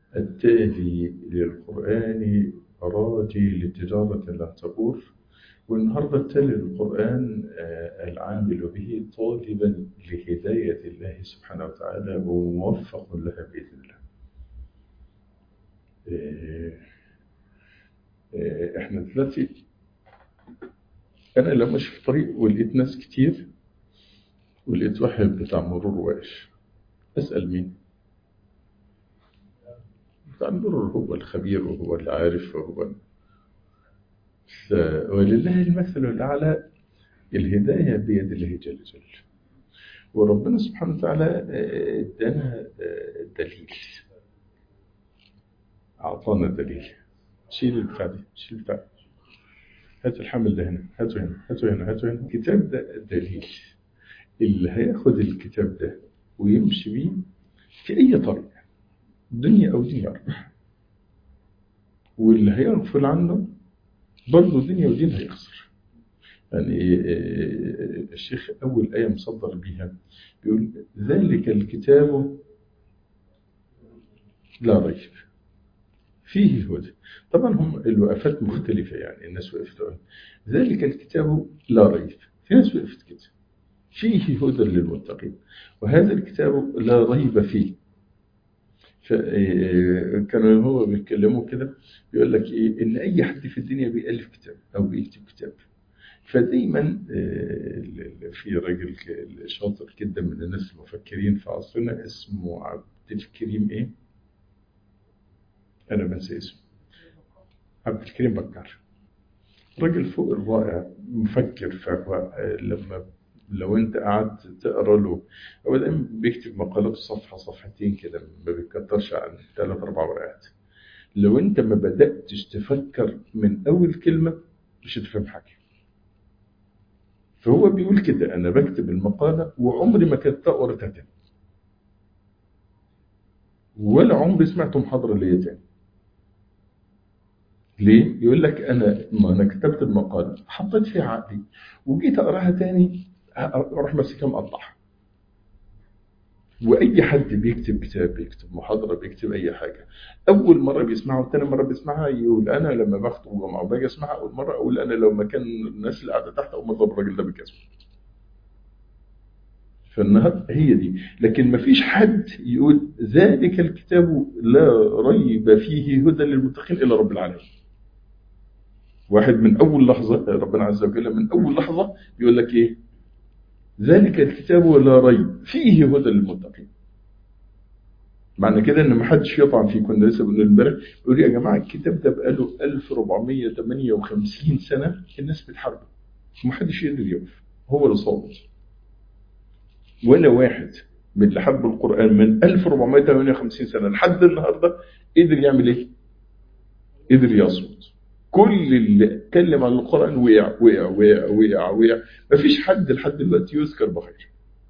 التالي للقرآن راجي لتجارة لا تبور والنهاردة التالي للقرآن آه، العامل به طالبا لهداية الله سبحانه وتعالى وموفق لها بإذن الله آه، آه، احنا دلوقتي انا لو ماشي في طريق ولقيت ناس كتير ولقيت واحد بتاع مرور واقف اسال مين بتاع المرور هو الخبير وهو اللي عارف وهو ف- ولله المثل الاعلى الهدايه بيد الله جل جلاله وربنا سبحانه وتعالى آه، ادانا آه، دليل اعطانا دليل شيل البتاع دي شيل البتاع دي. هات الحمل ده هنا هاته هنا هاته هنا هاته هنا الكتاب ده دليل اللي هياخد الكتاب ده ويمشي بيه في أي طريق دنيا أو دنيا أربح واللي هيغفل عنه برضه دنيا ودين هيخسر يعني آه، الشيخ أول آية مصدر بيها بيقول ذلك الكتاب لا ريب فيه هدى طبعا هم الوقفات مختلفة يعني الناس وقفت تقول ذلك الكتاب لا ريب في ناس وقفت كده فيه هدى للمتقين وهذا الكتاب لا ريب فيه فكانوا هو بيتكلموا كده بيقول لك ايه ان اي حد في الدنيا بيالف كتاب او بيكتب كتاب فدايما آه، في راجل ك- شاطر جدا من الناس المفكرين في عصرنا اسمه عبد الكريم ايه انا بنسى اسمه عبد الكريم بكر راجل فوق الرائع مفكر فهو آه، لما لو انت قعدت تقرا له هو دايما بيكتب مقالات صفحه صفحتين كده ما بيكترش عن ثلاث اربع ورقات لو انت ما بداتش تفكر من اول كلمه مش هتفهم حاجه فهو بيقول كده انا بكتب المقاله وعمري ما كتبتها قريتها تاني ولا عمري سمعت محاضره ليا تاني ليه؟ يقول لك انا ما انا كتبت المقاله حطيت فيها عقلي وجيت اقراها تاني اروح ماسكها مقطعها واي حد بيكتب كتاب بيكتب محاضره بيكتب اي حاجه اول مره بيسمعها وثاني مره بيسمعها يقول انا لما بخطب جمعه وباجي اسمعها اول مره اقول انا لو مكان الناس اللي قاعده تحت اقوم مضرب الراجل ده بالجزمه فالنهارده هي دي لكن ما فيش حد يقول ذلك الكتاب لا ريب فيه هدى للمتقين الا رب العالمين واحد من اول لحظه ربنا عز وجل من اول لحظه يقول لك ايه ذلك الكتاب لا ريب فيه هدى للمتقين معنى كده ان ما حدش يطعن فيه كنا لسه بنقول امبارح بيقول يا جماعه الكتاب ده بقاله 1458 سنه الناس بتحاربه وما حدش يقدر يقف هو اللي صامت ولا واحد من اللي حب القران من 1458 سنه لحد النهارده قدر يعمل ايه؟ قدر يصمت كل اللي اتكلم عن القرآن وقع وقع وقع وقع وقع مفيش حد لحد دلوقتي يذكر بخير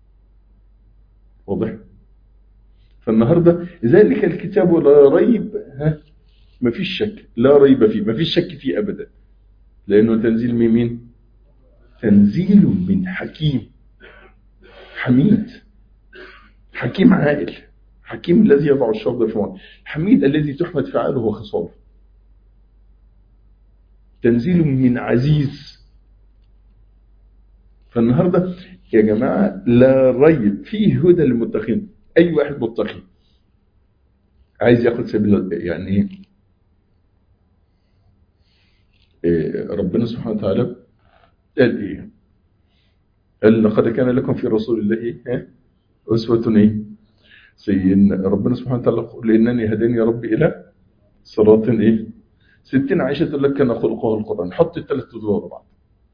واضح فالنهاردة ذلك الكتاب لا ريب ها مفيش شك لا ريب فيه مفيش شك فيه أبدا لأنه تنزيل من مين تنزيل من حكيم حميد حكيم عاقل حكيم الذي يضع الشر في موضع حميد الذي تحمد فعاله وخصاله تنزيل من عزيز فالنهاردة يا جماعة لا ريب فيه هدى للمتقين أي واحد متقي عايز ياخد سبيل يعني ايه إيه ربنا سبحانه وتعالى قال ايه قال لقد كان لكم في رسول الله ها أسوة ايه سيدنا ربنا سبحانه وتعالى يقول إنني هداني ربي إلى صراط ايه ستين عائشة تقول لك كان خلقها القرآن حط الثلاث دول ورا بعض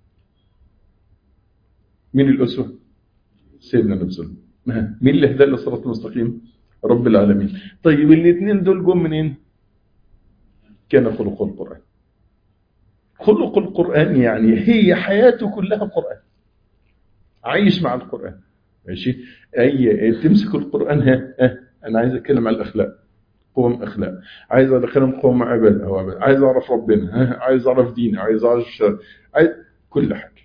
مين الأسوة؟ سيدنا النبي صلى الله عليه وسلم مين اللي هدى للصراط المستقيم؟ رب العالمين طيب الاثنين دول جم منين؟ كان خلقه القرآن خلق القرآن يعني هي حياته كلها قرآن عايش مع القرآن ماشي أي تمسك القرآن ها, ها أنا عايز أتكلم عن الأخلاق قوم اخلاق عايز ادخلهم قوم عباد او عباد عايز اعرف ربنا ها عايز اعرف ديني عايز اعرف شر. عايز كل حاجه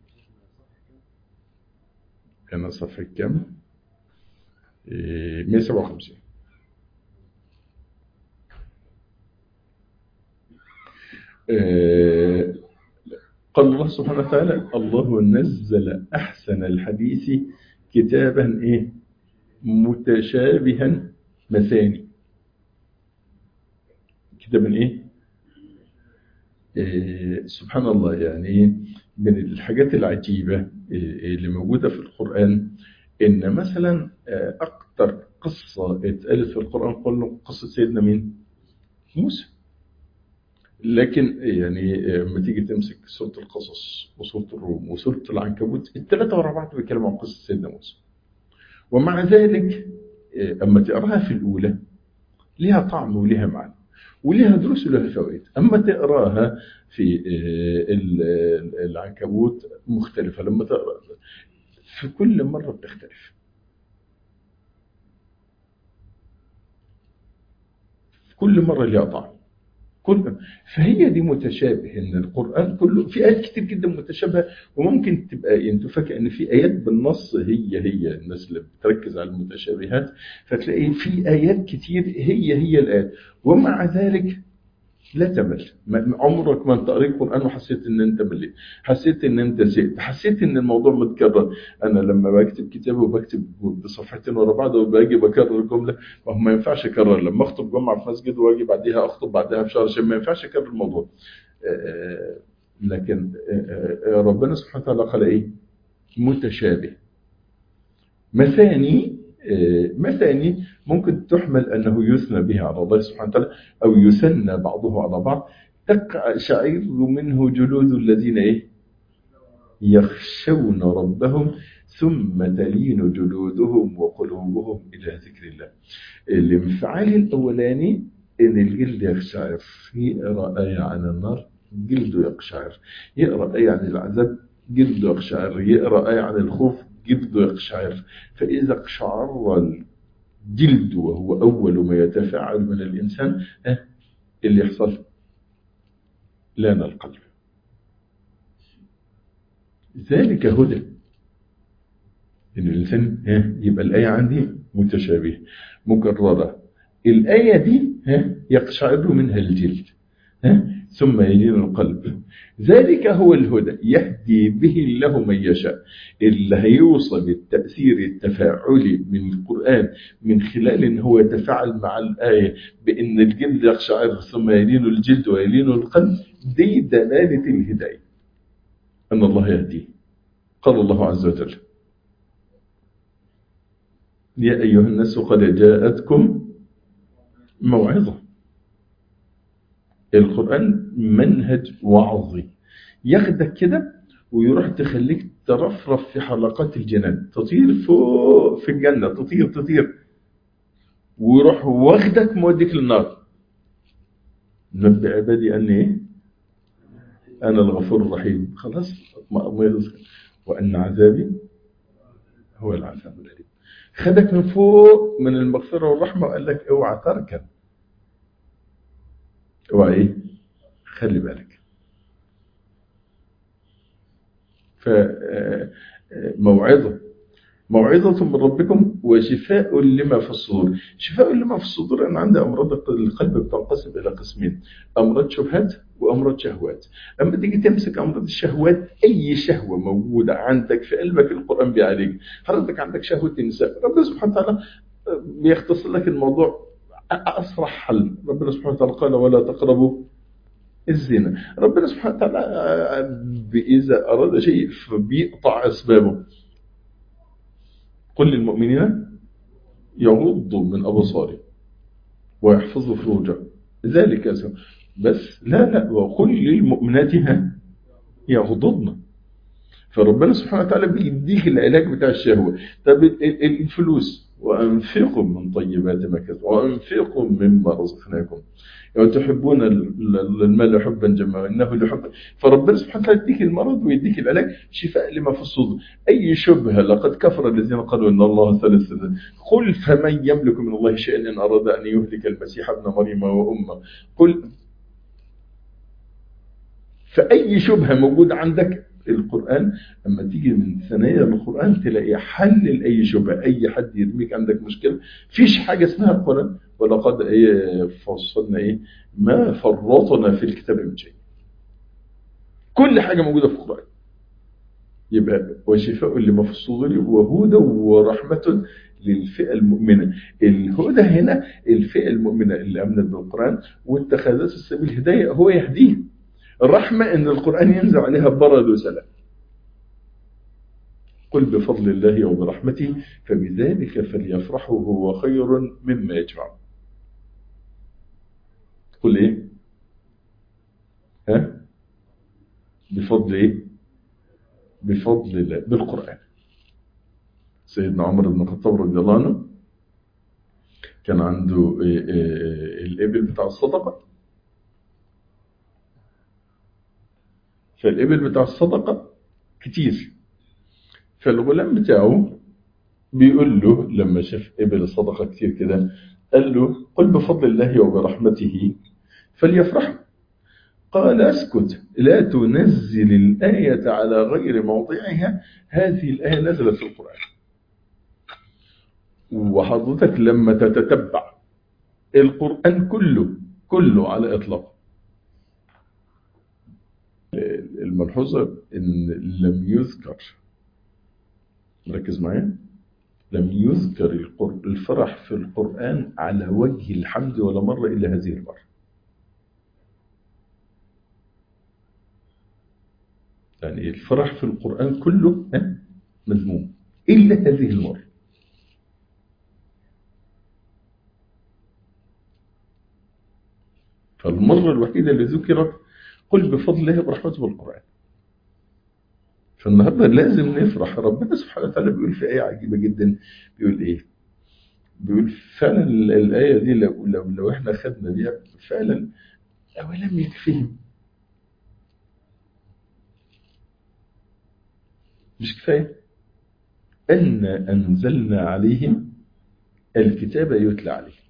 انا صفحه كام إيه 157 آه، قال الله سبحانه وتعالى الله نزل أحسن الحديث كتابا إيه متشابها مثاني كتابا إيه آه، سبحان الله يعني من الحاجات العجيبة آه، اللي موجودة في القرآن إن مثلا آه، أكتر قصة اتقالت في القرآن كله قصة سيدنا مين؟ موسى لكن يعني لما تيجي تمسك سورة القصص وسورة الروم وسورة العنكبوت الثلاثة ورا بعض بيتكلموا عن قصة سيدنا موسى ومع ذلك أما تقراها في الأولى لها طعم ولها معنى ولها دروس ولها فوائد أما تقراها في ال- ال- العنكبوت مختلفة لما تقرا في كل مرة بتختلف في كل مرة لها طعم كل فهي دي متشابه ان القران كله في ايات كتير جدا متشابهه وممكن تبقى انتوا فاكر ان في ايات بالنص هي هي الناس اللي بتركز على المتشابهات فتلاقي في ايات كتير هي هي الايات ومع ذلك لا تمل ما- عمرك ما انت قريت قران وحسيت ان انت مليت حسيت ان انت زهقت حسيت ان الموضوع متكرر انا لما بكتب كتاب وبكتب بصفحتين ورا بعض وباجي بكرر جمله ما هو ما ينفعش اكرر لما اخطب جمعه في مسجد واجي بعديها اخطب بعدها في شهر عشان ما ينفعش اكرر الموضوع آه، لكن آه، آه، ربنا سبحانه وتعالى قال ايه متشابه مثاني آه، مثاني ممكن تحمل انه يثنى به على الله سبحانه وتعالى او يثنى بعضه على بعض تقشعر منه جلود الذين ايه يخشون ربهم ثم تلين جلودهم وقلوبهم الى ذكر الله الانفعال الاولاني ان الجلد يقشعر يقرا ايه عن النار جلده يقشعر يقرا ايه عن العذاب جلده يقشعر يقرا ايه عن الخوف جلده يقشعر فاذا اقشعر الجلد وهو اول ما يتفاعل من الانسان ها اللي يحصل لان القلب ذلك هدى ان الانسان ها يبقى الايه عندي متشابهه مكرره الايه دي ها يقشعر منها الجلد ها ثم يلين القلب ذلك هو الهدى يهدي به الله من يشاء اللي هيوصل التأثير التفاعلي من القرآن من خلال ان هو يتفاعل مع الآية بأن الجلد يقشعر ثم يلين الجلد ويلين القلب دي دلالة الهداية أن الله يهديه قال الله عز وجل يا أيها الناس قد جاءتكم موعظة القرآن منهج وعظي ياخدك كده ويروح تخليك ترفرف في حلقات الجنان تطير فوق في الجنة تطير تطير ويروح واخدك موديك للنار نبي عبادي أني إيه؟ أنا الغفور الرحيم خلاص وأن عذابي هو العذاب الأليم خدك من فوق من المغفرة والرحمة وقال لك اوعى تركب اوعى ايه خلي بالك فموعظة موعظة من ربكم وشفاء لما في الصدور شفاء لما في الصدور أنا عندي أمراض القلب بتنقسم إلى قسمين أمراض شبهات وأمراض شهوات أما تيجي تمسك أمراض الشهوات أي شهوة موجودة عندك في قلبك القرآن بيعالج حضرتك عندك شهوة النساء ربنا سبحانه وتعالى بيختصر لك الموضوع أسرع حل ربنا سبحانه وتعالى قال ولا تقربوا الزنا ربنا سبحانه وتعالى إذا أراد شيء فبيقطع أسبابه قل للمؤمنين يغضوا من أبصارهم ويحفظوا فروجهم ذلك أسباب بس لا لا وقل للمؤمنات يغضضن فربنا سبحانه وتعالى بيديك العلاج بتاع الشهوة طب الفلوس وأنفقوا من طيبات ما كسبوا وأنفقوا مما رزقناكم يعني تحبون المال حبا جما وإنه لحب فربنا سبحانه وتعالى يديك المرض ويديك العلاج شفاء لما في الصدور أي شبهة لقد كفر الذين قالوا إن الله ثالث قل فمن يملك من الله شيئا إن أراد أن يهلك المسيح ابن مريم وأمه قل فأي شبهة موجودة عندك القرآن لما تيجي من ثنايا القرآن تلاقي حل لأي شبهة أي حد يرميك عندك مشكلة فيش حاجة اسمها القرآن ولقد إيه فصلنا إيه ما فرطنا في الكتاب من شيء كل حاجة موجودة في القرآن يبقى وشفاء لما في الصدور وهدى ورحمة للفئة المؤمنة الهدى هنا الفئة المؤمنة اللي أمنت بالقرآن واتخذت السبيل الهداية هو يهديه الرحمة إن القرآن ينزل عليها برد وسلام قل بفضل الله وبرحمته فبذلك فليفرحوا هو خير مما يجمعون قل ايه ها بفضل ايه بفضل الله بالقرآن سيدنا عمر بن الخطاب رضي الله عنه كان عنده إيه إيه الإبل بتاع الصدقة فالإبل بتاع الصدقة كتير فالغلام بتاعه بيقول له لما شاف إبل الصدقة كتير كده قال له قل بفضل الله وبرحمته فليفرح قال اسكت لا تنزل الآية على غير موضعها هذه الآية نزلت في القرآن وحضرتك لما تتتبع القرآن كله كله على إطلاق الملحوظة إن لم يذكر ركز معايا لم يذكر الفرح في القرآن على وجه الحمد ولا مرة إلا هذه المرة يعني الفرح في القرآن كله مذموم إلا هذه المرة فالمرة الوحيدة اللي ذكرت قل بفضل الله وبرحمته بالقرآن فالنهاردة لازم نفرح ربنا سبحانه وتعالى بيقول في آية عجيبة جدا بيقول إيه بيقول فعلا الآية دي لو, لو, لو إحنا خدنا بيها فعلا أولم يكفيهم مش كفاية أن أنزلنا عليهم الكتاب يتلى عليهم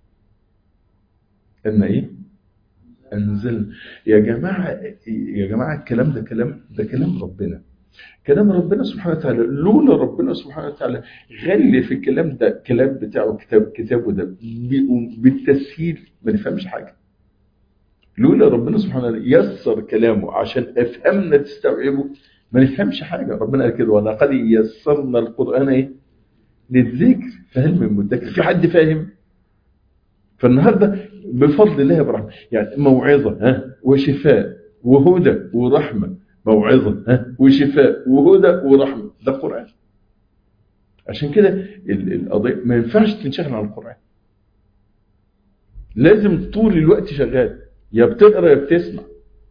أن إيه أنزل يا جماعة يا جماعة الكلام ده كلام ده كلام ربنا كلام ربنا سبحانه وتعالى لولا ربنا سبحانه وتعالى غلي في الكلام ده الكلام بتاعه كتاب كتابه ده بالتسهيل ما نفهمش حاجة لولا ربنا سبحانه وتعالى يسر كلامه عشان افهمنا تستوعبه ما نفهمش حاجة ربنا قال كده ولقد يسرنا القرآن ايه للذكر فهل من مدكر في حد فاهم فالنهاردة بفضل الله برحمة يعني موعظة ها وشفاء وهدى ورحمة موعظة ها وشفاء وهدى ورحمة ده القرآن عشان كده القضية ما ينفعش تنشغل عن القرآن لازم طول الوقت شغال يا بتقرا يا بتسمع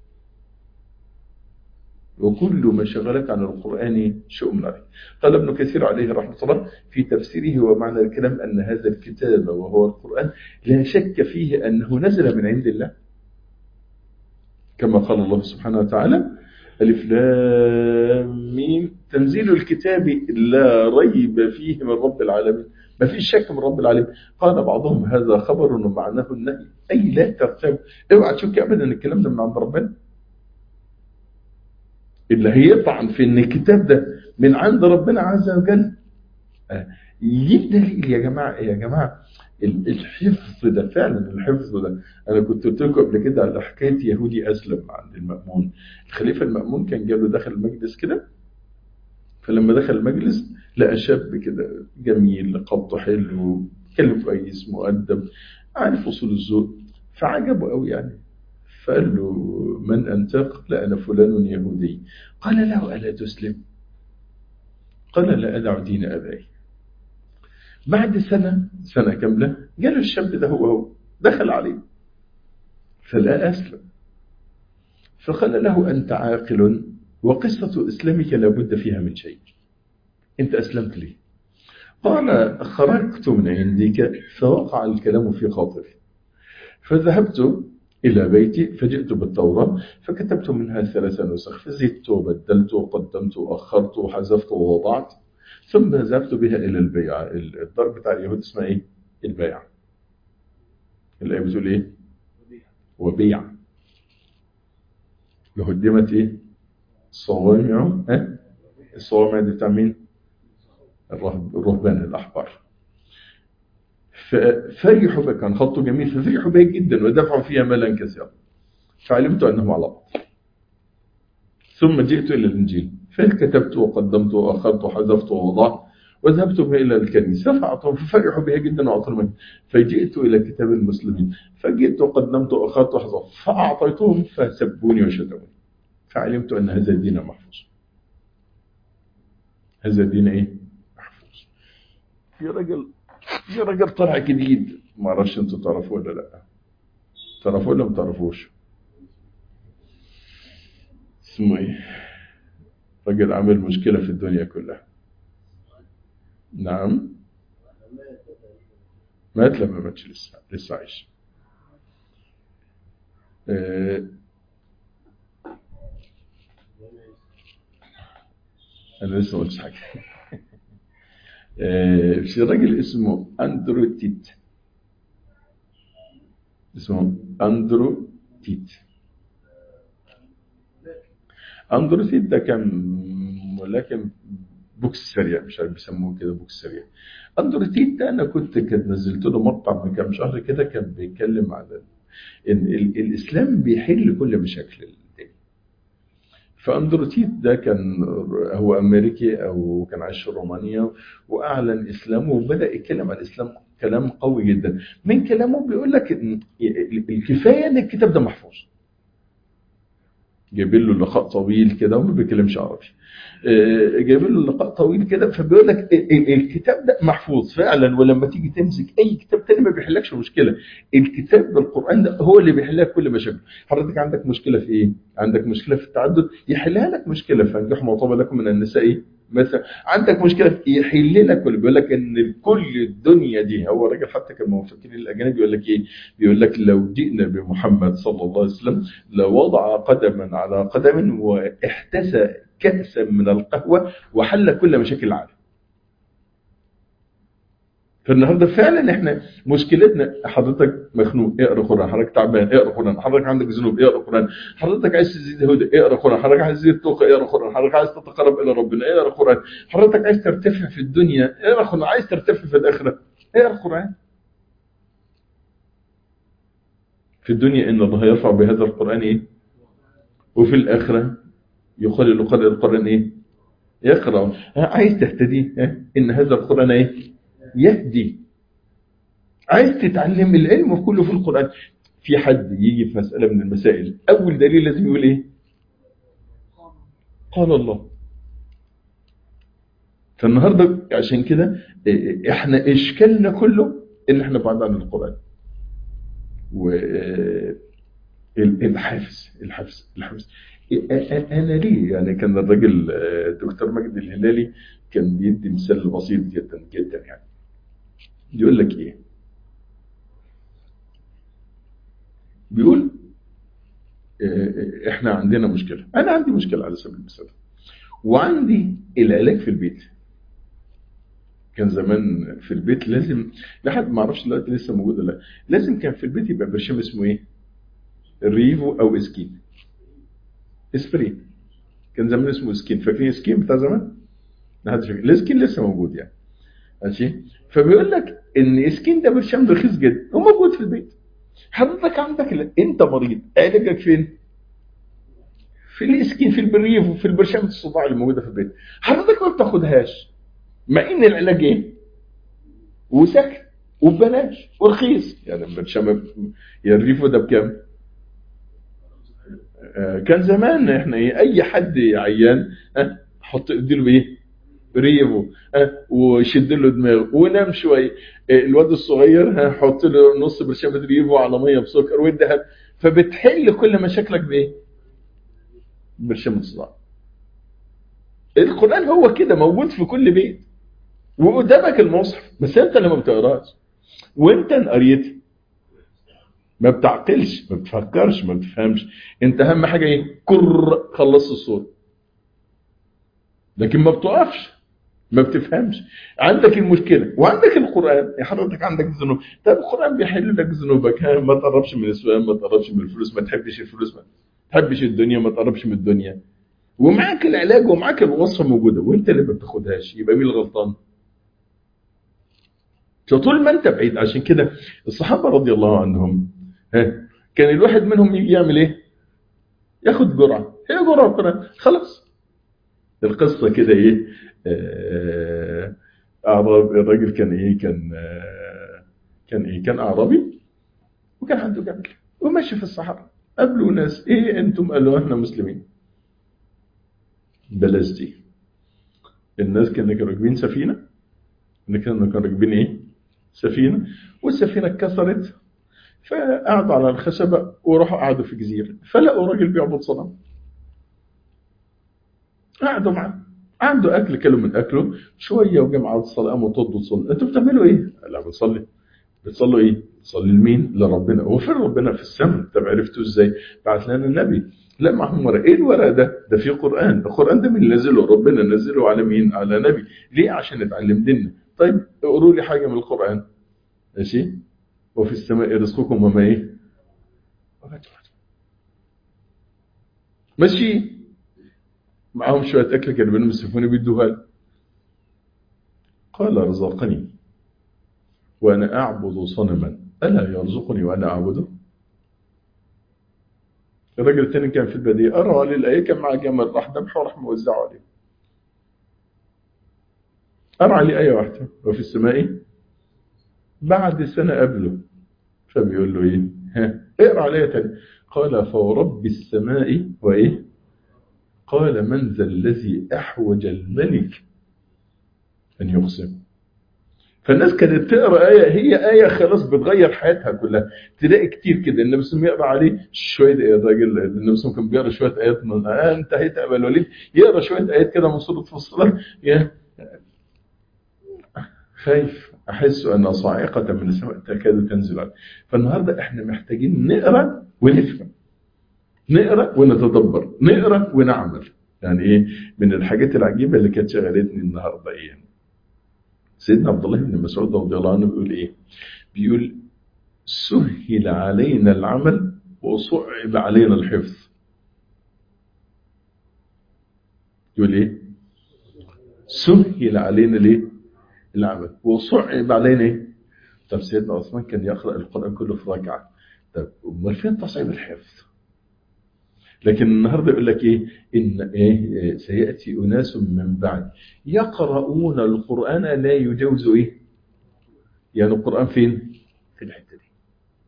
وكل ما شغلك عن القرآن شؤم عليه قال ابن كثير عليه رحمة الله في تفسيره ومعنى الكلام أن هذا الكتاب وهو القرآن لا شك فيه أنه نزل من عند الله كما قال الله سبحانه وتعالى ألف لام ميم تنزيل الكتاب لا ريب فيه من رب العالمين ما فيش شك من رب العالمين قال بعضهم هذا خبر ومعناه النهي أي لا ترتب اوعى تشك أبدا الكلام ده من عند ربنا اللي هيطعن في ان الكتاب ده من عند ربنا عز وجل ليه دليل يا جماعه يا جماعه الحفظ ده فعلا الحفظ ده انا كنت قلت لكم قبل كده على حكايه يهودي اسلم عند المامون الخليفه المامون كان جاله دخل المجلس كده فلما دخل المجلس لقى شاب كده جميل قبضه حلو كلم كويس مؤدب عارف اصول الذوق فعجبه قوي يعني فقال له من أنت قال أنا فلان يهودي قال له ألا تسلم قال لا أدع دين أبائي بعد سنة سنة كاملة جاله الشاب ده هو هو دخل عليه فلا أسلم فقال له أنت عاقل وقصة إسلامك لابد فيها من شيء أنت أسلمت لي قال خرجت من عندك فوقع الكلام في خاطري فذهبت إلى بيتي فجئت بالتوراة فكتبت منها ثلاث نسخ فزدت وبدلت وقدمت وأخرت وحذفت ووضعت ثم ذهبت بها إلى البيع الدار بتاع اليهود اسمها إيه؟ البيع الآية بتقول إيه؟ وبيع لهدمت إيه؟ صوامع ها؟ الصوامع دي بتاع مين؟ الرهبان الأحبار ففرحوا بها كان خطه جميل ففرحوا بها جدا ودفعوا فيها مالا كثيرا فعلمت أنهم على بعض ثم جئت إلى الإنجيل فكتبت وقدمت وأخرت وحذفت ووضعت وذهبت بها إلى الكنيسة فأعطوا ففرحوا بها جدا وأعطوا فجئت إلى كتاب المسلمين فجئت وقدمت وأخرت وحذفت فأعطيتهم فسبوني وشتموني فعلمت أن هذا الدين محفوظ هذا الدين إيه؟ محفوظ في رجل في رجل طلع جديد ما اعرفش انتوا تعرفوه ولا لا تعرفوه ولا ما تعرفوش اسمه ايه راجل عامل مشكلة في الدنيا كلها نعم مات لما ماتش لسه لسه عايش آه انا لسه ما قلتش حاجه آه في راجل اسمه اندرو تيت اسمه اندرو تيت اندرو تيت ده كان ولكن بوكس سريع مش عارف بيسموه كده بوكس سريع اندرو تيت ده انا كنت كنت نزلت له مقطع من كام شهر كده كان بيتكلم على ان ال- الاسلام بيحل كل مشاكل الدنيا فاندروتيت ده كان هو امريكي او كان عايش في رومانيا واعلن اسلامه وبدا يتكلم عن الاسلام كلام قوي جدا من كلامه بيقول لك إن الكفايه ان الكتاب ده محفوظ جايبين له لقاء طويل كده وما بيتكلمش عربي آه، جايبين له لقاء طويل كده فبيقول لك ال- ال- الكتاب ده محفوظ فعلا ولما تيجي تمسك اي كتاب تاني ما بيحلكش مشكله الكتاب بالقران ده هو اللي بيحل لك كل مشاكل حضرتك عندك مشكله في ايه عندك مشكله في التعدد يحلها لك مشكله فانجحوا ما طاب لكم من النساء مثلا عندك مشكله في يحل لك ولا بيقول لك ان كل الدنيا دي هو راجل حتى كان مفكرين الاجانب يقول لك ايه بيقول لك لو جئنا بمحمد صلى الله عليه وسلم لوضع قدما على قدم واحتسى كأسا من القهوة وحل كل مشاكل العالم فالنهارده فعلا احنا مشكلتنا حضرتك مخنوق اقرا قران حضرتك تعبان اقرا قران حضرتك عندك ذنوب اقرا قران حضرتك عايز تزيد هدى اقرا قران حضرتك عايز تزيد توقع اقرا قران حضرتك عايز تتقرب الى ربنا اقرا قران حضرتك عايز ترتفع في الدنيا اقرا قران عايز ترتفع في الاخره اقرا قران في الدنيا ان الله يرفع بهذا القران ايه وفي الاخره يقال له قرأ القرآن ايه يقرأ عايز تهتدي ها؟ ان هذا القرآن ايه يهدي عايز تتعلم العلم كله في القرآن في حد يجي في مسألة من المسائل أول دليل لازم يقول إيه قال الله فالنهاردة عشان كده إيه، إحنا إشكالنا كله إن إحنا بعاد عن القرآن و الحافز الحافز الحافز انا ليه يعني كان الراجل آه، الدكتور مجدي الهلالي كان بيدي مثال بسيط جدا جدا يعني يقول لك ايه بيقول آه، احنا عندنا مشكله انا عندي مشكله على سبيل المثال وعندي العلاج في البيت كان زمان في البيت لازم لحد ما اعرفش دلوقتي لسه موجود ولا لا لازم كان في البيت يبقى برشام اسمه ايه الريفو او اسكين اسبرين كان زمان اسمه سكين فاكرين سكين بتاع زمان؟ ما حدش فاكر السكين لسه موجود يعني ماشي فبيقول لك ان سكين ده برشام رخيص جدا وموجود في البيت حضرتك عندك ال- انت مريض علاجك فين؟ في السكين في البريف وفي البرشام الصداع اللي موجوده في البيت حضرتك ما بتاخدهاش مع ان العلاج ايه؟ وسكن وببلاش ورخيص يعني البرشام يا الريفو ده بكام؟ آه، كان زمان احنا ايه اي حد عيان ها حط اديله بايه ريفو ها وشد له دماغه ونام شويه آه، الواد الصغير ها حط له نص برشامه ريفو على ميه بسكر وادها فبتحل كل مشاكلك بايه برشامه الصداع القران هو كده موجود في كل بيت وقدامك المصحف بس انت اللي ما بتقراش وانت ان قريت ما بتعقلش ما بتفكرش ما بتفهمش انت اهم حاجه ايه كر خلصت الصوره لكن ما بتقفش ما بتفهمش عندك المشكله وعندك القران يا حضرتك عندك ذنوب طب القران بيحل لك ذنوبك ها ما تقربش من السؤال ما تقربش من الفلوس ما تحبش الفلوس ما تحبش الدنيا ما تقربش من الدنيا ومعاك العلاج ومعاك الوصفه موجوده وانت اللي ما بتاخدهاش يبقى مين الغلطان فطول ما انت بعيد عشان كده الصحابه رضي الله عنهم ها كان الواحد منهم يجي يعمل ايه ياخد جرعه يقرأ القرآن خلاص القصة كده ايه آه، أعرابي الراجل كان ايه كان آه، كان ايه كان أعرابي وكان عنده جمل وماشي في الصحراء قابلوا ناس ايه انتم قالوا احنا مسلمين بلاش دي الناس كانوا راكبين سفينة اللي كانوا كانوا راكبين ايه سفينة والسفينة اتكسرت فقعدوا على الخشبة وراحوا قعدوا في جزيرة فلقوا راجل بيعبد صنم قعدوا معاه عنده أكل كلوا من أكله شوية وجمعوا الصلاة قاموا طردوا الصلاة أنتوا بتعملوا إيه؟ لا بنصلي بتصلوا إيه؟ بتصلي لمين؟ لربنا هو فين ربنا في السماء؟ طب عرفتوا إزاي؟ بعت لنا النبي لا معهم ورق ايه الورق ده ده فيه قران القران ده مين اللي نزله ربنا نزله على مين على نبي ليه عشان نتعلم ديننا طيب اقروا لي حاجه من القران ماشي وفي السماء رزقكم وما ايه ماشي معاهم شويه اكل كانوا بينهم السفونه بيدوها له. قال رزقني وانا اعبد صنما الا يرزقني وانا اعبده الراجل الثاني كان في البديهة قرأ عليه الآية كان معاه جمل راح ذبحه وراح موزعه عليه قرأ عليه آية واحدة وفي السماء بعد سنة قبله فبيقول له إيه ها اقرأ عليها تاني قال فورب السماء وإيه قال من ذا الذي أحوج الملك أن يقسم فالناس كانت تقرا ايه هي ايه خلاص بتغير حياتها كلها تلاقي كتير كده النبي صلى الله عليه وسلم يقرا عليه شويه الراجل النبي صلى الله عليه وسلم كان بيقرا شويه ايات من آه انتهيت ابا الوليد يقرا شويه ايات كده من سوره فصلت يا خايف احس ان صاعقه من السماء تكاد تنزل عليه فالنهارده احنا محتاجين نقرا ونفهم نقرا ونتدبر نقرا ونعمل يعني ايه من الحاجات العجيبه اللي كانت شغلتني النهارده ايه سيدنا عبد الله بن مسعود رضي الله عنه بيقول ايه بيقول سهل علينا العمل وصعب علينا الحفظ يقول ايه سهل علينا ليه العمل وصعب علينا ايه طب سيدنا عثمان كان يقرا القران كله في ركعه طب امال فين تصعيب الحفظ لكن النهارده يقول لك ايه ان ايه سياتي اناس من بعد يقرؤون القران لا يجوز ايه يعني القران فين في الحته دي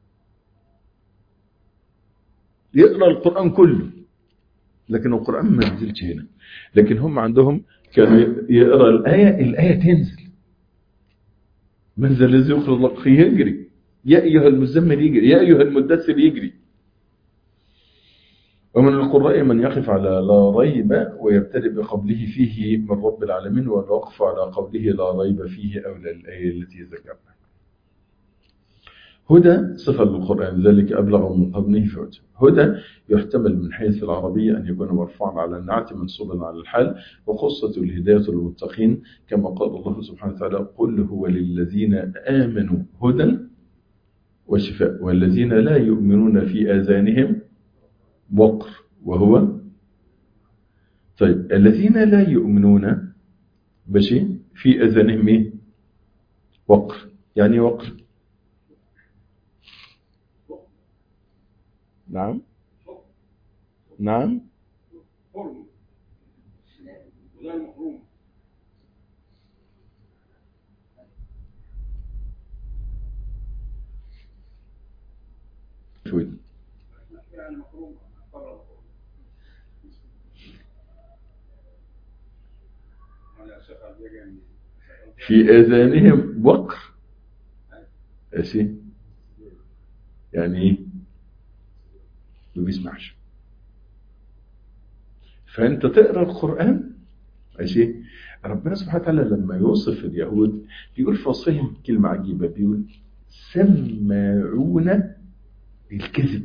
يقرا القران كله لكن القران ما نزلش هنا لكن هم عندهم كانوا يقرا الايه الايه تنزل من ذا الذي يخرج لك يجري يا ايها المزمل يجري يا ايها المدثر يجري ومن القراء من يقف على لا ريب ويبتدئ بقبله فيه من رب العالمين والوقف على قوله لا ريب فيه أولى الآية التي ذكرنا هدى صفة للقرآن ذلك أبلغ من قبله في وجه هدى يحتمل من حيث العربية أن يكون مرفوعا على النعت منصوبا على الحال وخصة الهداية للمتقين كما قال الله سبحانه وتعالى قل هو للذين آمنوا هدى وشفاء والذين لا يؤمنون في آذانهم وقر وهو طيب الذين لا يؤمنون بشي في أذانهم إيه؟ وقر يعني وقر نعم نعم حرم وده المحروم شوي يعني محروم بره على شغل يجي في آذانهم وقر أشي يعني إيه ما بيسمعش فأنت تقرأ القرآن ماشي ربنا سبحانه وتعالى لما يوصف اليهود بيقول في وصفهم كلمة عجيبة بيقول سماعون للكذب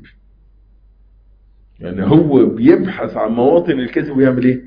يعني هو بيبحث عن مواطن الكذب ويعمل ايه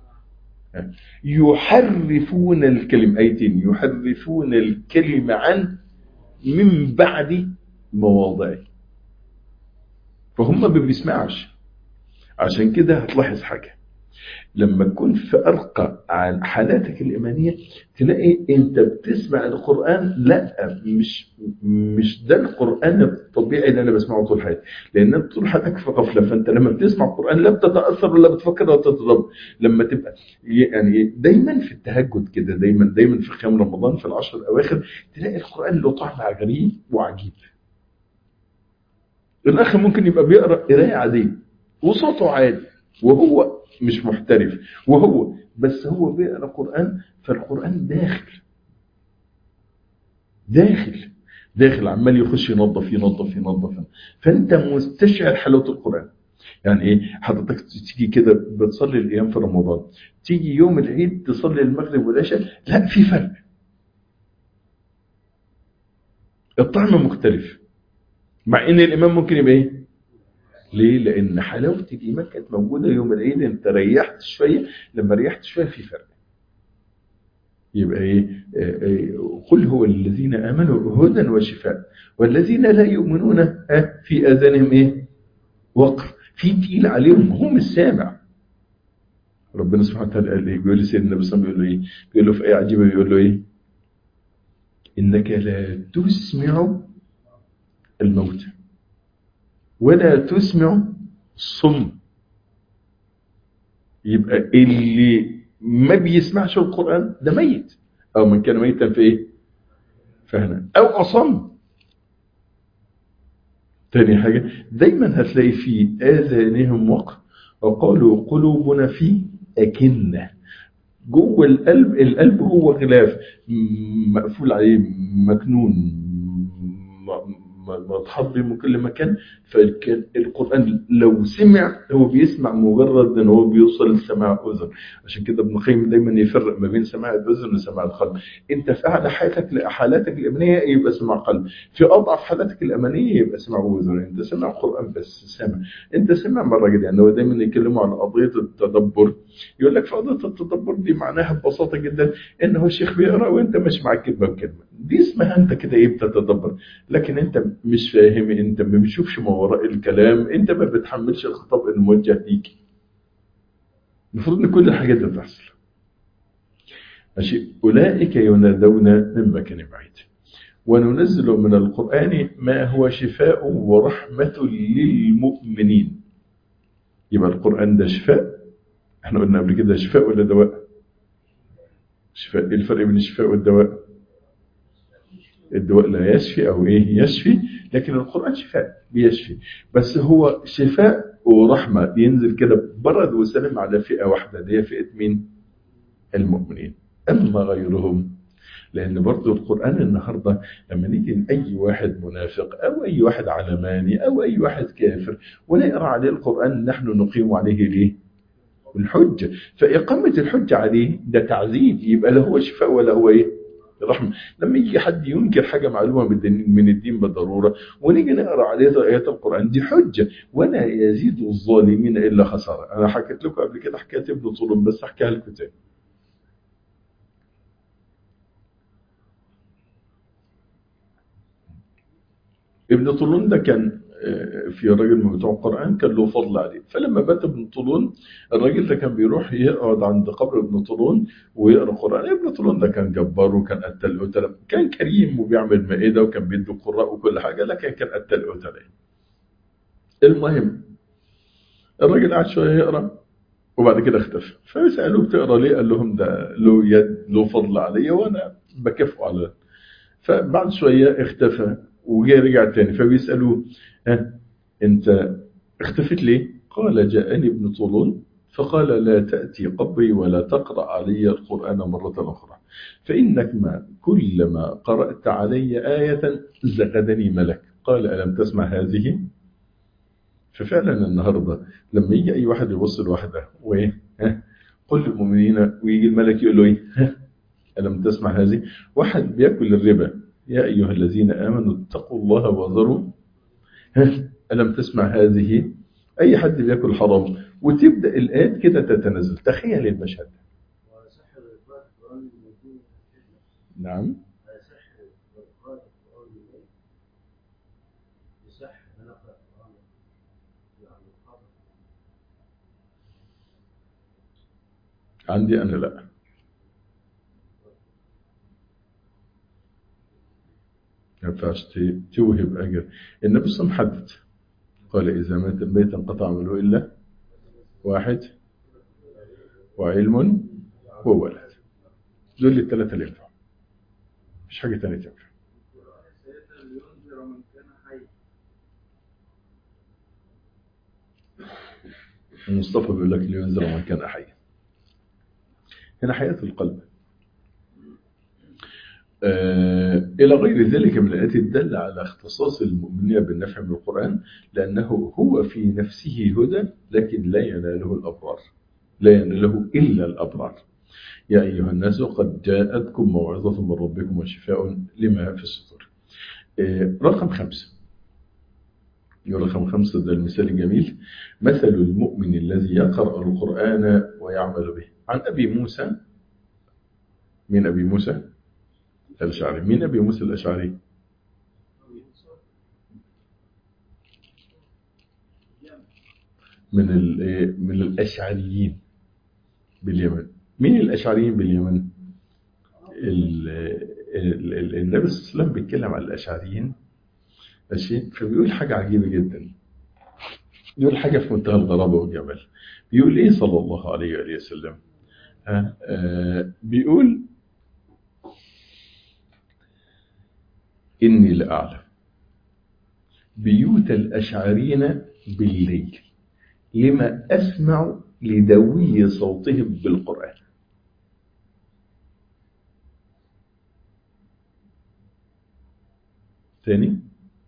يحرفون الكلم ايتين يحرفون الكلمة عن من بعد مواضعه فهم ما بيسمعش عشان كده هتلاحظ حاجة لما تكون في أرقى عن حالاتك الإيمانية تلاقي أنت بتسمع القرآن لا مش مش ده القرآن الطبيعي اللي أنا بسمعه طول حياتي لأن أنت طول حياتك في غفلة فأنت لما بتسمع القرآن لا بتتأثر ولا بتفكر ولا تتدبر لما تبقى يعني دايما في التهجد كده دايما دايما في قيام رمضان في العشر الأواخر تلاقي القرآن له طعم غريب وعجيب الأخ ممكن يبقى بيقرأ قراية عادية وصوته عالي وهو مش محترف وهو بس هو بيقرا قران فالقران داخل داخل داخل عمال يخش ينظف ينظف ينظف فانت مستشعر حلاوه القران يعني ايه حضرتك تيجي كده بتصلي الايام في رمضان تيجي يوم العيد تصلي المغرب والعشاء لا في فرق الطعم مختلف مع ان الامام ممكن يبقى ايه ليه؟ لأن حلاوة الإيمان كانت موجودة يوم العيد أنت ريحت شوية لما ريحت شوية في فرق. يبقى إيه؟ قل هو الذين آمنوا هدى وشفاء والذين لا يؤمنون في آذانهم إيه؟ وقر في تقيل عليهم هم السامع. ربنا سبحانه وتعالى قال إيه؟ بيقول لسيدنا النبي صلى الله عليه وسلم بيقول له إيه؟ بيقول له في آية عجيبة بيقول له إيه؟ إنك لا تسمع الموتى ولا تسمع الصم يبقى اللي ما بيسمعش القرآن ده ميت أو من كان ميتا في إيه فهنا أو أصم تاني حاجة دايما هتلاقي في آذانهم وقر وقالوا قلوبنا في أكنة جوه القلب القلب هو غلاف مقفول عليه مكنون متحضر من كل مكان فكان القرآن لو سمع هو بيسمع مجرد ان هو بيوصل لسماع اذن عشان كده ابن القيم دايما يفرق ما بين سماع الاذن وسماع القلب انت في اعلى حالتك حالاتك الامنيه يبقى سماع قلب في اضعف حالاتك الامنيه يبقى سماع اذن انت سمع القران بس سامع انت سمع مره كده يعني هو دايما يتكلموا عن قضيه التدبر يقول لك في قضيه التدبر دي معناها ببساطه جدا ان هو الشيخ بيقرا وانت ماشي معاك كلمه بكلمه دي اسمها انت كده ايه بتتدبر لكن انت مش فاهم انت ما بتشوفش ما وراء الكلام انت ما بتحملش الخطاب الموجه ليك المفروض ان كل الحاجات دي بتحصل ماشي اولئك ينادون من مكان بعيد وننزل من القران ما هو شفاء ورحمه للمؤمنين يبقى القران ده شفاء احنا قلنا قبل كده شفاء ولا دواء شفاء ايه الفرق بين الشفاء والدواء الدواء لا يشفي او ايه يشفي لكن القرآن شفاء بيشفي بس هو شفاء ورحمة ينزل كده برد وسلم على فئة واحدة اللي هي فئة مين المؤمنين أما غيرهم لأن برضو القرآن النهاردة لما نيجي لأي واحد منافق أو أي واحد علماني أو أي واحد كافر ونقرأ عليه القرآن نحن نقيم عليه ليه الحجة فإقامة الحجة عليه ده تعذيب يبقى لا هو شفاء ولا هو إيه رحمة لما يجي حد ينكر حاجة معلومة من الدين بالضرورة ونيجي نقرأ عليه آيات القرآن دي حجة ولا يزيد الظالمين إلا خسارة أنا حكيت لكم قبل كده حكاية ابن طولون بس أحكيها لكم تاني ابن طولون ده كان في راجل من بتوع القرآن كان له فضل عليه فلما مات ابن طولون الراجل ده كان بيروح يقعد عند قبر ابن طولون ويقرا قرآن ابن طولون ده كان جبار وكان قتل قتلة كان كريم وبيعمل مائدة وكان بيدي القراء وكل حاجة لكن كان قتل قتلة المهم الراجل قعد شوية يقرا وبعد كده اختفى فسألوه بتقرا ليه قال لهم ده له يد له فضل عليا وانا بكافئه على ده فبعد شوية اختفى وجاء رجع تاني فبيسألوه ها انت اختفيت ليه قال جاءني ابن طولون فقال لا تأتي قبري ولا تقرأ علي القرآن مرة أخرى فإنك ما كلما قرأت علي آية زغدني ملك قال ألم تسمع هذه ففعلا النهاردة لما يجي أي واحد يوصل واحدة وإيه قل للمؤمنين ويجي الملك يقول له إيه ألم تسمع هذه واحد بيأكل الربا يا أيها الذين آمنوا اتقوا الله وذروا ألم تسمع هذه أي حد بيأكل حرام وتبدأ الآيات كده تتنزل تخيل المشهد نعم عندي أنا لا ما ينفعش ت- توهب أجر النبي صلى الله عليه وسلم حدد قال إذا مات الميت انقطع عمله إلا واحد وعلم وولد دول الثلاثة اللي ينفعوا مش حاجة تانية تنفع سيدنا لينذر من كان حي المصطفى بيقول لك لينذر من كان حيا هنا حياة القلب آه إلى غير ذلك من الآيات الدالة على اختصاص المؤمنين بالنفع من القرآن لأنه هو في نفسه هدى لكن لا يناله الأبرار لا يناله إلا الأبرار يا أيها الناس قد جاءتكم موعظة من ربكم وشفاء لما في الصدور آه رقم خمسة رقم خمسة ده المثال الجميل مثل المؤمن الذي يقرأ القرآن ويعمل به عن أبي موسى من أبي موسى الأشعري من أبي موسى الأشعري من ال- من الأشعريين باليمن مين الأشعريين باليمن ال- ال- ال- النبي صلى الله عليه وسلم بيتكلم عن الأشعريين ماشي فبيقول حاجة عجيبة جدا يقول حاجة في منتهى الغرابة والجمال بيقول إيه صلى الله عليه وآله وسلم ها آه بيقول إني لأعلم بيوت الأشعرين بالليل لما أسمع لدوي صوتهم بالقرآن ثاني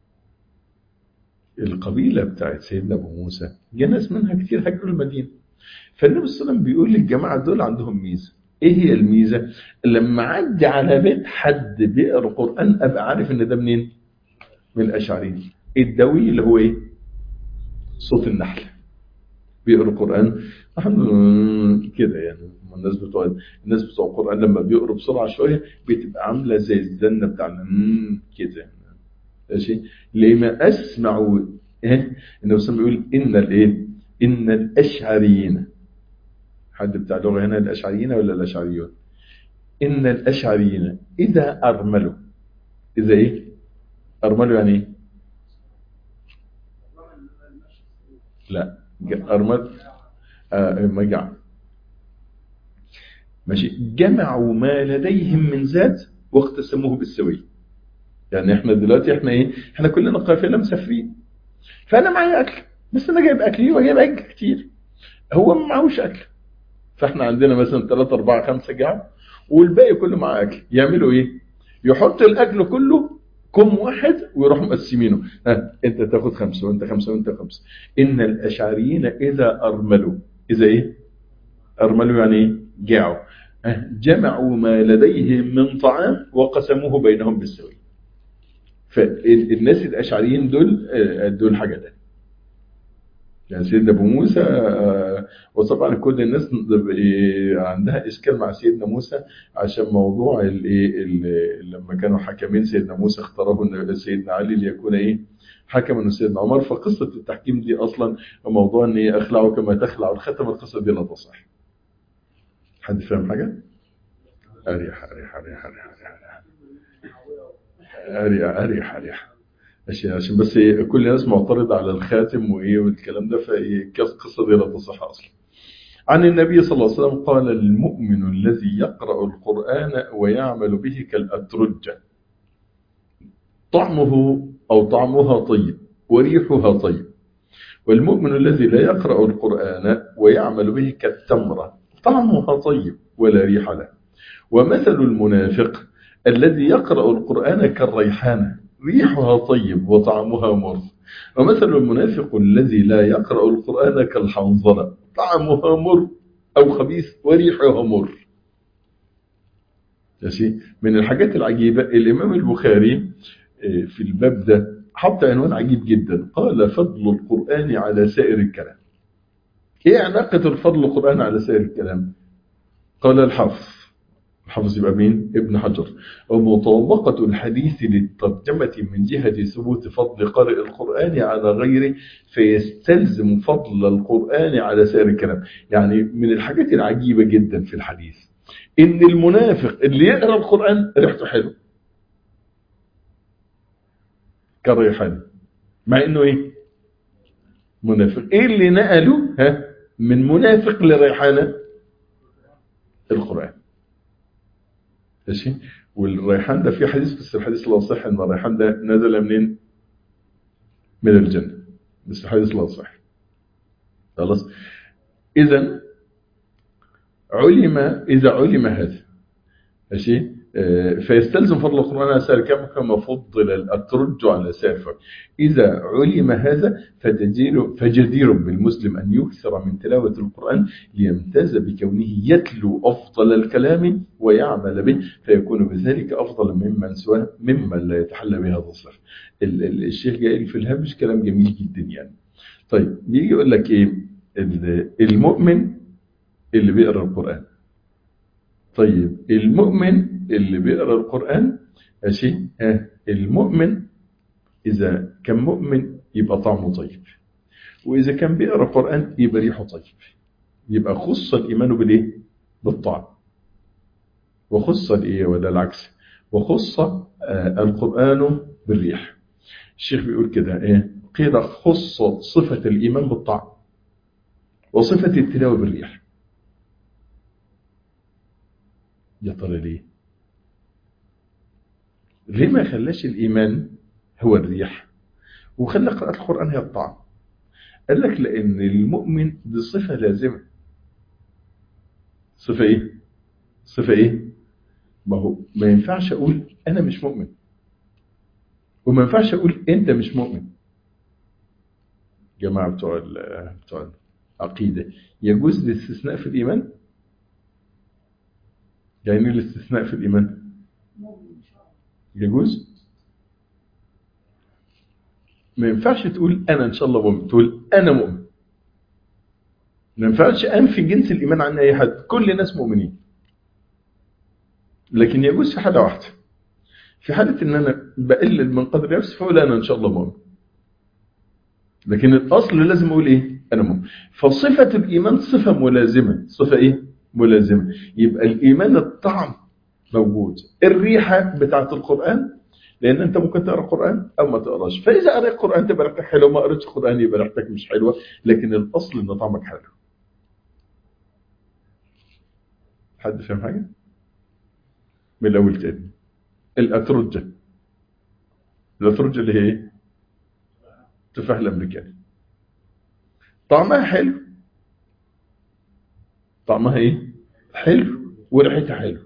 القبيلة بتاعت سيدنا أبو موسى جه ناس منها كتير هاجروا المدينة فالنبي صلى الله عليه وسلم بيقول للجماعة دول عندهم ميزة ايه هي الميزة لما اعدي على بيت حد بيقرا قرآن ابقى عارف ان ده منين من الاشعريين الدوي اللي هو ايه صوت النحل بيقرا قرآن نحن كده يعني هم الناس بتوع الناس بتوع القرآن لما بيقروا بسرعة شوية بتبقى عاملة زي الزنة بتاعنا مم، كده ماشي لما اسمع ايه النبي صلى الله عليه وسلم يقول ان الايه ان الاشعريين حد بتاع لغه هنا الاشعريين ولا الاشعريون ان الاشعريين اذا ارملوا اذا ايه ارملوا يعني ايه لا ج- ارمل آه مجع ماشي جمعوا ما لديهم من ذات واقتسموه بالسويه يعني احنا دلوقتي احنا ايه احنا كلنا قافله مسافرين فانا معايا اكل بس انا جايب اكلي وجايب اكل كتير هو ما معهوش اكل فاحنا عندنا مثلا 3 4 5 جعل والباقي كله معاه اكل يعملوا ايه يحط الاكل كله كم واحد ويروحوا مقسمينه ها انت تاخد خمسه وانت خمسه وانت خمسه ان الاشعريين اذا ارملوا اذا ايه ارملوا يعني ايه جاعوا ها، جمعوا ما لديهم من طعام وقسموه بينهم بالسوي فالناس الاشعريين دول آه، دول حاجه تانية يعني سيدنا ابو موسى آه، وطبعا كل الناس آه، عندها اشكال مع سيدنا موسى عشان موضوع الايه ال- لما كانوا حكمين سيدنا موسى اختاره إن سيدنا علي ليكون ايه حكما سيدنا عمر فقصه التحكيم دي اصلا موضوع ان إيه اخلعوا كما تخلع الختم القصه دي لا تصح حد فاهم حاجه؟ اريح اريح اريح اريح اريح اريح اريح اريح ماشي عشان بس إيه، كل الناس معترض على الخاتم وايه والكلام ده فالقصه دي لا تصح اصلا عن النبي صلى الله عليه وسلم قال المؤمن الذي يقرأ القرآن ويعمل به كالأترجة طعمه أو طعمها طيب وريحها طيب والمؤمن الذي لا يقرأ القرآن ويعمل به كالتمرة طعمها طيب ولا ريح له ومثل المنافق الذي يقرأ القرآن كالريحانة ريحها طيب وطعمها مر ومثل المنافق الذي لا يقرأ القرآن كالحنظلة طعمها مر أو خبيث وريحها مر ماشي من الحاجات العجيبة الإمام البخاري آه، في الباب ده حط عنوان عجيب جدا قال فضل القرآن على سائر الكلام ايه علاقة الفضل القرآن على سائر الكلام قال الحافظ حافظ يبقى مين ابن حجر ومطابقة الحديث للترجمة من جهة ثبوت فضل قارئ القرآن على غيره فيستلزم فضل القرآن على سائر الكلام يعني من الحاجات العجيبة جدا في الحديث ان المنافق اللي يقرأ القرآن ريحته حلوه كالريحان مع انه ايه منافق ايه اللي نقله ها من منافق لريحانه القرآن ماشي والريحان ده في حديث بس الحديث لا صح ان الريحان ده نزل منين من الجنة بس الحديث لا صح خلاص اذا علم اذا علم هذا ماشي فيستلزم فضل القرآن على سائر كما كما فضل الترج على سائر الفرق إذا علم هذا فتجدير, فجدير بالمسلم أن يكثر من تلاوة القرآن ليمتاز بكونه يتلو أفضل الكلام ويعمل به فيكون بذلك أفضل ممن سواه ممن لا يتحلى بهذا الصف الشيخ جائل في الهامش كلام جميل جدا يعني طيب يجي يقول لك إيه المؤمن اللي بيقرأ القرآن طيب المؤمن اللي بيقرأ القرآن ماشي ها المؤمن إذا كان مؤمن يبقى طعمه طيب وإذا كان بيقرأ القرآن يبقى ريحه طيب يبقى خص الإيمان بالإيه؟ بالطعم وخص الإيه ولا العكس وخص آه القرآن بالريح الشيخ بيقول كده إيه قيل خص صفة الإيمان بالطعم وصفة التلاوة بالريح يا ترى ليه ليه ما خلاش الإيمان هو الريح وخلى قراءة القرآن هي الطعم قال لك لأن المؤمن دي صفة لازمة صفة إيه صفة إيه ما هو ما ينفعش أقول أنا مش مؤمن وما ينفعش أقول أنت مش مؤمن جماعة بتوع بتوع العقيدة يجوز الاستثناء في الإيمان يعني ايه الاستثناء في الإيمان يجوز ما ينفعش تقول أنا إن شاء الله مؤمن تقول أنا مؤمن ما ينفعش أنفي جنس الإيمان عن أي حد كل الناس مؤمنين لكن يجوز في حالة واحدة في حالة إن أنا بقلل من قدر نفسي فأقول أنا إن شاء الله مؤمن لكن الأصل لازم أقول إيه أنا مؤمن فصفة الإيمان صفة ملازمة صفة إيه ملازمة يبقى الإيمان الطعم موجود الريحة بتاعت القرآن لأن أنت ممكن تقرأ القرآن أو ما تقراش فإذا قرأت القرآن تبقى ريحتك حلوة ما قرأتش القرآن يبقى ريحتك مش حلوة لكن الأصل إن طعمك حلو حد فاهم حاجة؟ من الأول تاني الأترجة الأترجة اللي هي إيه؟ تفاح الأمريكاني طعمها حلو طعمها ايه حلو وريحتها حلو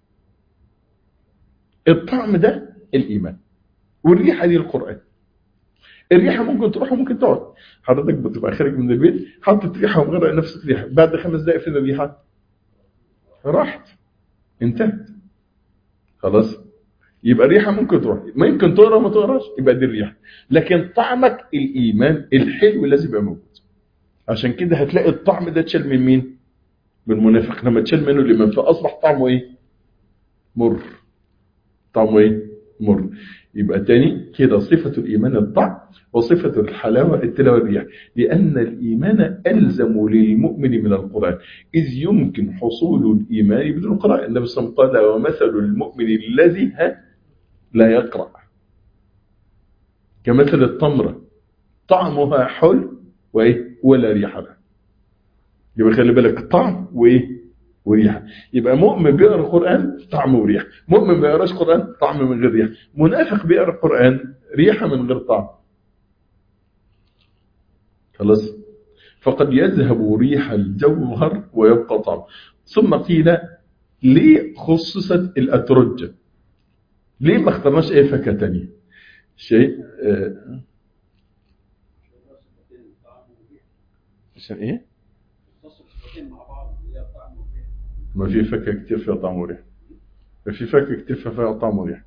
الطعم ده الايمان والريحه دي القران الريحه ممكن تروح وممكن تقعد حضرتك بتبقى خارج من البيت حاطط ريحه ومغرق نفسك ريحه بعد خمس دقائق فين الريحه راحت انتهت خلاص يبقى الريحه ممكن تروح ما يمكن تقرا وما تقراش يبقى دي الريحه لكن طعمك الايمان الحلو لازم يبقى موجود عشان كده هتلاقي الطعم ده اتشال من مين من المنافق لما تشال منه الإيمان فأصبح طعمه إيه مر طعمه إيه مر يبقى تاني كده صفة الإيمان الطعم وصفة الحلاوة التلاوة الريح لأن الإيمان ألزم للمؤمن من القرآن إذ يمكن حصول الإيمان بدون قراءة النبي صلى الله عليه وسلم قال ومثل المؤمن الذي لا يقرأ كمثل التمرة طعمها حلو وإيه ولا ريح لها يبقى خلي بالك طعم وايه وريحه يبقى مؤمن بيقرا القران طعم وريحه مؤمن ما بيقراش قران طعم من غير ريحه منافق بيقرا القران ريحه من غير طعم خلاص فقد يذهب ريح الجوهر ويبقى طعم ثم قيل ليه خصصت الاترجه ليه ما اخترناش اي فاكهه ثانيه شيء آه عشان ايه مع بعض اللي هي طعم وفيه ما في فاكهه كتير فيها طعم وريحه ما في فاكهه كتير فيها طعم وريحه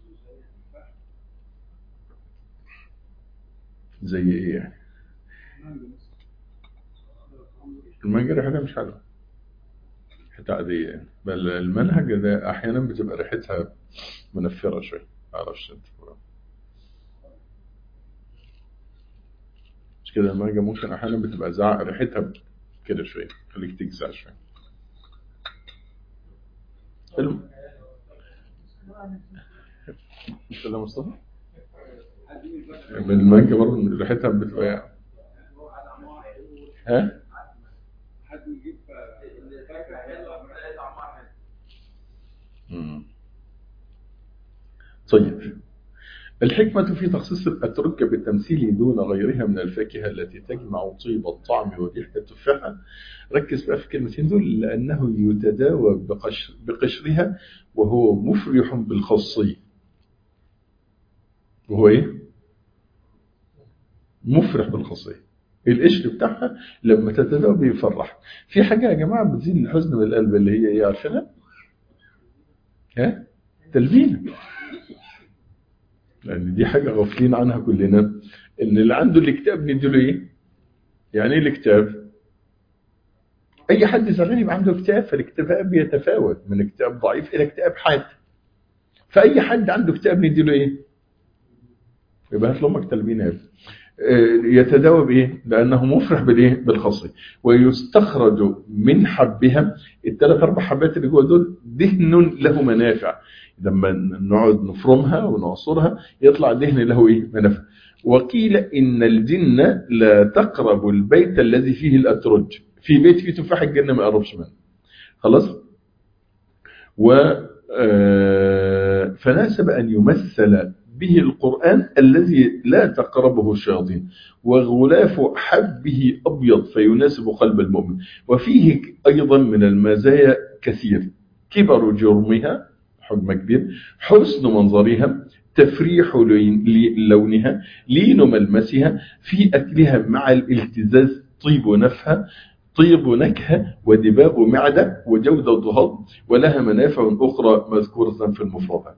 زي ايه يعني المانجا ريحتها مش حلوه ريحتها عادية بل المنهج ده أحيانا بتبقى ريحتها منفرة شوية معرفش انت مش كده المانجا ممكن أحيانا بتبقى زعق ريحتها كده شوية خليك تجزع شوية الم... انت ده مصطفى؟ من المانجا برضه ريحتها بتبقى ها؟ حد يجيب فاكهه حلوه تلاقي طعمها حلو مم. طيب الحكمة في تخصيص الأتركة بالتمثيل دون غيرها من الفاكهة التي تجمع طيب الطعم وريحة التفاحة ركز بقى في الكلمتين دول لأنه يتداوى بقشر بقشرها وهو مفرح بالخصي وهو إيه؟ مفرح بالخصي القشر بتاعها لما تتداوى بيفرح في حاجة يا جماعة بتزيد الحزن من القلب اللي هي إيه عارفينها؟ ها؟ تلبينة لأن دي حاجة غافلين عنها كلنا إن اللي عنده الاكتئاب نديله إيه؟ يعني إيه الاكتئاب؟ أي حد زمان يبقى عنده اكتئاب فالاكتئاب بيتفاوت من اكتئاب ضعيف إلى اكتئاب حاد فأي حد عنده اكتئاب نديله إيه؟ يبقى هات لأمك تلبينة يا ابني. آه، يتداوى بإيه؟ لأنه مفرح بالإيه؟ بالخصي ويستخرج من حبها الثلاث أربع حبات اللي جوه دول دهن له منافع لما نقعد نفرمها ونعصرها يطلع دهن له إيه؟ منافع وقيل إن الجن لا تقرب البيت الذي فيه الأترج في بيت فيه تفاح الجنة ما يقربش منه خلاص و آه، فناسب أن يمثل به القرآن الذي لا تقربه الشياطين وغلاف حبه أبيض فيناسب قلب المؤمن وفيه أيضا من المزايا كثير كبر جرمها حجم كبير حسن منظرها تفريح لين- لونها لين ملمسها في أكلها مع الالتزاز طيب نفها طيب نكهة ودباغ معدة وجودة هضم ولها منافع أخرى مذكورة في المفردات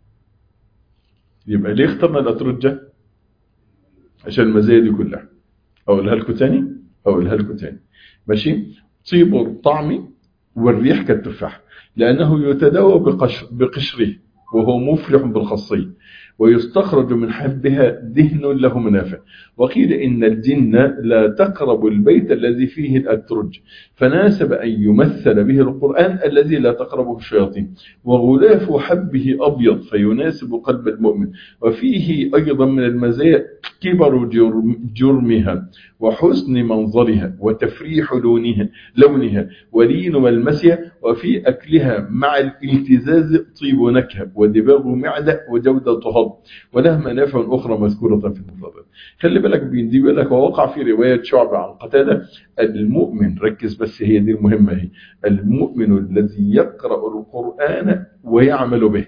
يبقى ليه اخترنا الأترجة عشان المزايا دي كلها أقولها لكم تاني أقولها لكم تاني ماشي طيب الطعم والريح كالتفاح لأنه يتداوى بقشر بقشره وهو مفرح بالخصي ويستخرج من حبها دهن له منافع وقيل إن الجن لا تقرب البيت الذي فيه الأترج فناسب أن يمثل به القرآن الذي لا تقربه الشياطين وغلاف حبه أبيض فيناسب قلب المؤمن وفيه أيضا من المزايا كبر جرم جرمها وحسن منظرها وتفريح لونها لونها ولين ملمسها وفي أكلها مع الالتزاز طيب نكهة ودباغ معدة وجودة هضم ولها منافع أخرى مذكورة في المفردات خلي بالك بيدي بيقول لك ووقع في رواية شعب عن قتادة المؤمن ركز بس هي دي المهمة هي المؤمن الذي يقرأ القرآن ويعمل به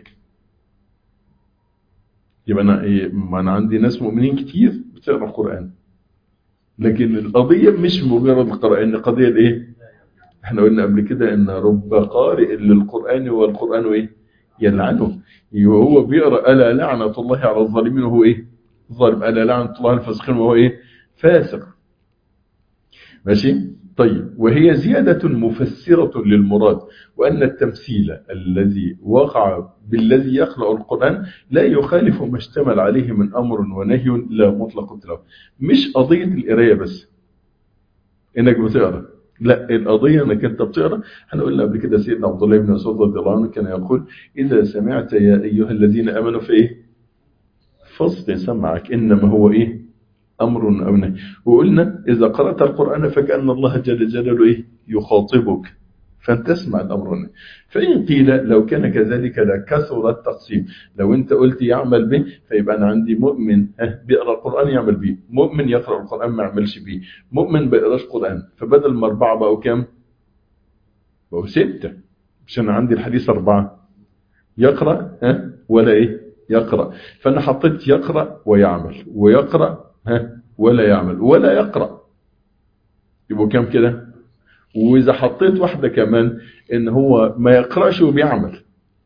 يبقى أنا, إيه ما أنا عندي ناس مؤمنين كتير بتقرأ القرآن لكن القضية مش مجرد القرآن القضية الإيه احنا قلنا قبل كده ان رب قارئ للقرآن والقرآن ايه يلعنه وهو بيقرأ ألا لعنة الله على الظالمين وهو ايه ظالم ألا لعنة الله على الفاسقين وهو ايه فاسق ماشي طيب وهي زيادة مفسرة للمراد وأن التمثيل الذي وقع بالذي يقرأ القرآن لا يخالف ما اشتمل عليه من أمر ونهي لا مطلق له مش قضية القراية بس إنك بتقرأ لا القضية انك انت بتقرا احنا قلنا قبل كده سيدنا عبد الله بن مسعود رضي الله عنه كان يقول اذا سمعت يا ايها الذين امنوا في ايه فاصغ سمعك انما هو ايه امر او نهي وقلنا اذا قرات القران فكان الله جل جلاله ايه يخاطبك فانت تسمع الامر والنهي فان قيل لو كان كذلك لكثر التقسيم لو انت قلت يعمل به فيبقى انا عندي مؤمن ها بيقرا القران يعمل به مؤمن يقرا القران ما يعملش به مؤمن ما يقراش قران فبدل ما اربعه بقوا كام بقوا سته مش انا عندي الحديث اربعه يقرا ها ولا ايه يقرا فانا حطيت يقرا ويعمل ويقرا ها ولا يعمل ولا يقرا يبقوا كام كده واذا حطيت واحده كمان ان هو ما يقراش وبيعمل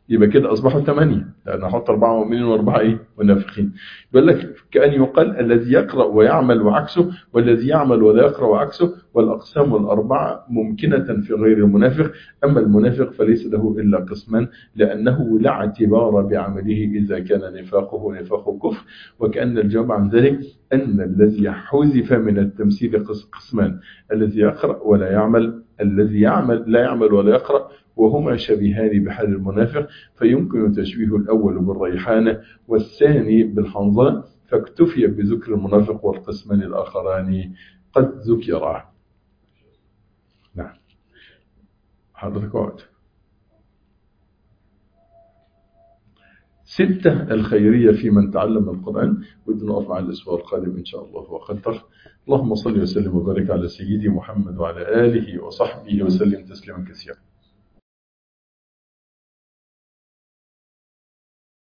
يبقى كده أصبحوا ثمانية لأن أحط أربعة مؤمنين وأربعة إيه منافقين يقول لك كأن يقال الذي يقرأ ويعمل وعكسه والذي يعمل ولا يقرأ وعكسه والأقسام الأربعة ممكنة في غير المنافق أما المنافق فليس له إلا قسمان لأنه لا اعتبار بعمله إذا كان نفاقه نفاق كفر وكأن الجواب عن ذلك أن الذي حذف من التمثيل قس- قسمان الذي يقرأ ولا يعمل الذي يعمل لا يعمل ولا يقرأ وهما شبيهان بحال المنافق فيمكن تشبيه الأول بالريحانة والثاني بالحنظلة فاكتفي بذكر المنافق والقسمان الآخران قد ذكرا نعم حضرتك وقت ستة الخيرية في من تعلم القرآن ودنا نقف مع الأسبوع القادم إن شاء الله وقدر اللهم صل وسلم وبارك على سيدي محمد وعلى آله وصحبه وسلم تسليما كثيرا